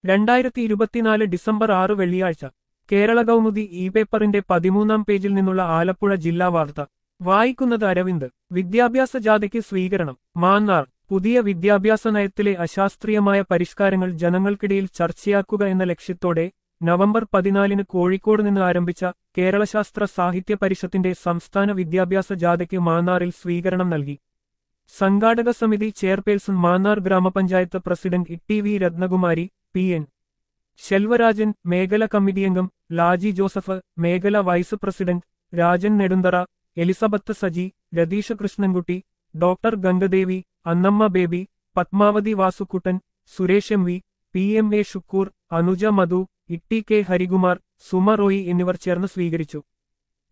രണ്ടായിരത്തി ഇരുപത്തിനാല് ഡിസംബർ ആറ് വെള്ളിയാഴ്ച കേരള കൗമുദി ഇ പേപ്പറിന്റെ പതിമൂന്നാം പേജിൽ നിന്നുള്ള ആലപ്പുഴ ജില്ലാ വാർത്ത വായിക്കുന്നത് അരവിന്ദ് വിദ്യാഭ്യാസ ജാഥയ്ക്ക് സ്വീകരണം മാന്നാർ പുതിയ വിദ്യാഭ്യാസ നയത്തിലെ അശാസ്ത്രീയമായ പരിഷ്കാരങ്ങൾ ജനങ്ങൾക്കിടയിൽ ചർച്ചയാക്കുക എന്ന ലക്ഷ്യത്തോടെ നവംബർ പതിനാലിന് കോഴിക്കോട് നിന്ന് ആരംഭിച്ച കേരളശാസ്ത്ര സാഹിത്യ പരിഷത്തിന്റെ സംസ്ഥാന വിദ്യാഭ്യാസ ജാഥയ്ക്ക് മാന്നാറിൽ സ്വീകരണം നൽകി സംഘാടക സമിതി ചെയർപേഴ്സൺ മാന്നാർ ഗ്രാമപഞ്ചായത്ത് president E V Ratnakumari P N Selvarajan മേഖല കമ്മിറ്റി അംഗം ലാജി ജോസഫ് മേഖല vice president Rajan Nedunthara Elizabeth Saji Ratheesha Krishnankutty doctor Gangadevi Annamma Baby Padmavathi Vasukuttan Suresh M V P M A Shukkur Anuja Madhu Itty K Harikumar Suma Roy എന്നിവർ ചേർന്ന് സ്വീകരിച്ചു